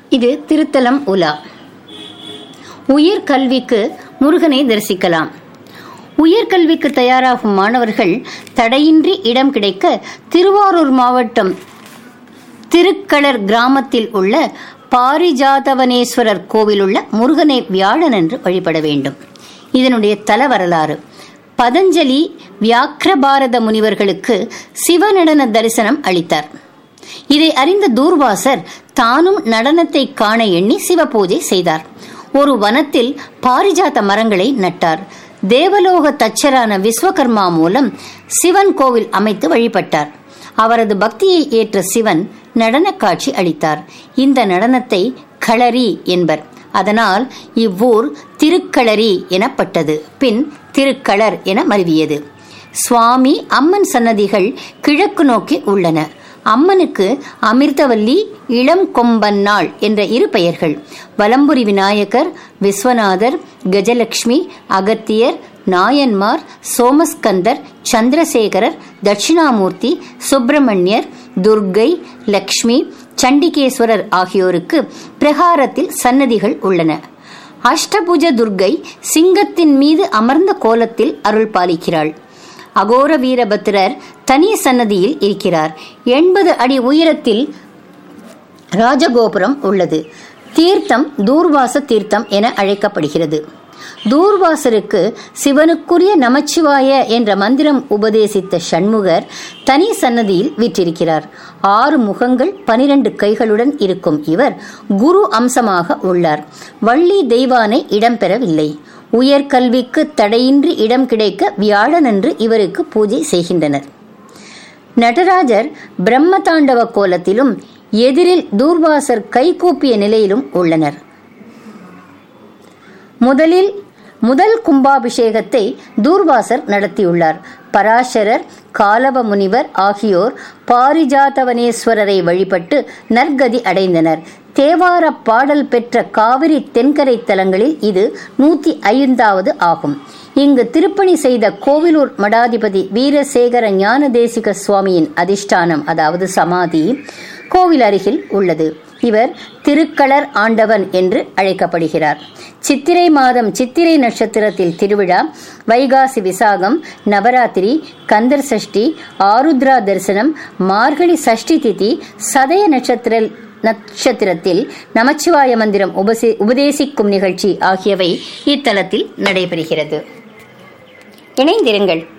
இது திருத்தலம் உலா உயர் கல்விக்கு முருகனை தரிசிக்கலாம் உயர்கல்விக்கு தயாராகும் மாணவர்கள் தடையின்றி இடம் கிடைக்க திருவாரூர் மாவட்டம் திருக்களர் கிராமத்தில் உள்ள பாரிஜாதவனேஸ்வரர் கோவில் உள்ள முருகனை வியாழனன்று வழிபட வேண்டும் இதனுடைய தல வரலாறு பதஞ்சலி வியாக்கிரபாரத முனிவர்களுக்கு சிவநடன தரிசனம் அளித்தார் இதை அறிந்த தூர்வாசர் தானும் நடனத்தை காண எண்ணி சிவபூஜை செய்தார் ஒரு வனத்தில் பாரிஜாத மரங்களை நட்டார் தேவலோக தச்சரான விஸ்வகர்மா மூலம் சிவன் கோவில் அமைத்து வழிபட்டார் அவரது பக்தியை ஏற்ற சிவன் நடன காட்சி அளித்தார் இந்த நடனத்தை களரி என்பர் அதனால் இவ்வூர் திருக்களரி எனப்பட்டது பின் திருக்களர் என மருவியது சுவாமி அம்மன் சன்னதிகள் கிழக்கு நோக்கி உள்ளன அம்மனுக்கு அமிர்தவல்லி இளம் கொம்பன்னாள் என்ற இரு பெயர்கள் வலம்புரி விநாயகர் விஸ்வநாதர் கஜலட்சுமி அகத்தியர் நாயன்மார் சோமஸ்கந்தர் சந்திரசேகரர் தட்சிணாமூர்த்தி சுப்பிரமணியர் துர்கை லக்ஷ்மி சண்டிகேஸ்வரர் ஆகியோருக்கு பிரகாரத்தில் சன்னதிகள் உள்ளன அஷ்டபுஜ துர்கை சிங்கத்தின் மீது அமர்ந்த கோலத்தில் அருள் பாலிக்கிறாள் அகோர வீரபத்திரர் தனி சன்னதியில் இருக்கிறார் எண்பது அடி உயரத்தில் ராஜகோபுரம் உள்ளது தீர்த்தம் தூர்வாச தீர்த்தம் என அழைக்கப்படுகிறது தூர்வாசருக்கு சிவனுக்குரிய நமச்சிவாய என்ற மந்திரம் உபதேசித்த சண்முகர் தனி சன்னதியில் விற்றிருக்கிறார் ஆறு முகங்கள் பனிரெண்டு கைகளுடன் இருக்கும் இவர் குரு அம்சமாக உள்ளார் வள்ளி தெய்வானை இடம்பெறவில்லை உயர்கல்விக்கு தடையின்றி இடம் கிடைக்க வியாழனன்று இவருக்கு பூஜை செய்கின்றனர் நடராஜர் பிரம்ம தாண்டவ கோலத்திலும் எதிரில் தூர்வாசர் கைகூப்பிய நிலையிலும் உள்ளனர் முதலில் முதல் கும்பாபிஷேகத்தை தூர்வாசர் நடத்தியுள்ளார் பராசரர் காலவ முனிவர் ஆகியோர் பாரிஜாதவனேஸ்வரரை வழிபட்டு நற்கதி அடைந்தனர் தேவார பாடல் பெற்ற காவிரி தென்கரை தலங்களில் இது நூத்தி ஐந்தாவது ஆகும் இங்கு திருப்பணி செய்த கோவிலூர் மடாதிபதி வீரசேகர ஞானதேசிக சுவாமியின் அதிஷ்டானம் அதாவது சமாதி கோவில் அருகில் உள்ளது இவர் திருக்களர் ஆண்டவன் என்று அழைக்கப்படுகிறார் சித்திரை மாதம் சித்திரை நட்சத்திரத்தில் திருவிழா வைகாசி விசாகம் நவராத்திரி கந்தர் சஷ்டி ஆருத்ரா தரிசனம் மார்கழி சஷ்டி திதி சதய நட்சத்திர நட்சத்திரத்தில் நமச்சிவாய மந்திரம் உபசி உபதேசிக்கும் நிகழ்ச்சி ஆகியவை இத்தலத்தில் நடைபெறுகிறது இணைந்திருங்கள்